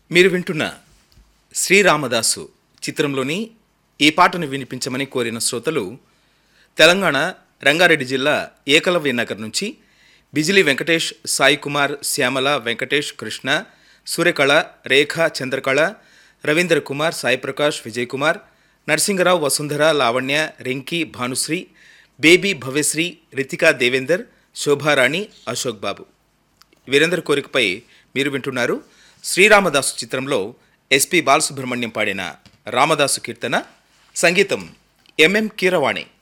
మీరు వింటున్న శ్రీరామదాసు చిత్రంలోని ఈ పాటను వినిపించమని కోరిన శ్రోతలు తెలంగాణ రంగారెడ్డి జిల్లా ఏకలవ్య నగర్ నుంచి బిజిలి వెంకటేష్ సాయి కుమార్ శ్యామల వెంకటేష్ కృష్ణ సూర్యకళ రేఖ చంద్రకళ రవీంద్ర కుమార్ సాయి ప్రకాష్ విజయ్ కుమార్ నరసింగరావు వసుంధర లావణ్య రింకీ భానుశ్రీ బేబీ భవ్యశ్రీ రితికా దేవేందర్ శోభారాణి అశోక్ బాబు వీరందరి కోరికపై మీరు వింటున్నారు శ్రీరామదాసు చిత్రంలో ఎస్పి బాలసుబ్రహ్మణ్యం పాడిన రామదాసు కీర్తన సంగీతం ఎంఎం కీరవాణి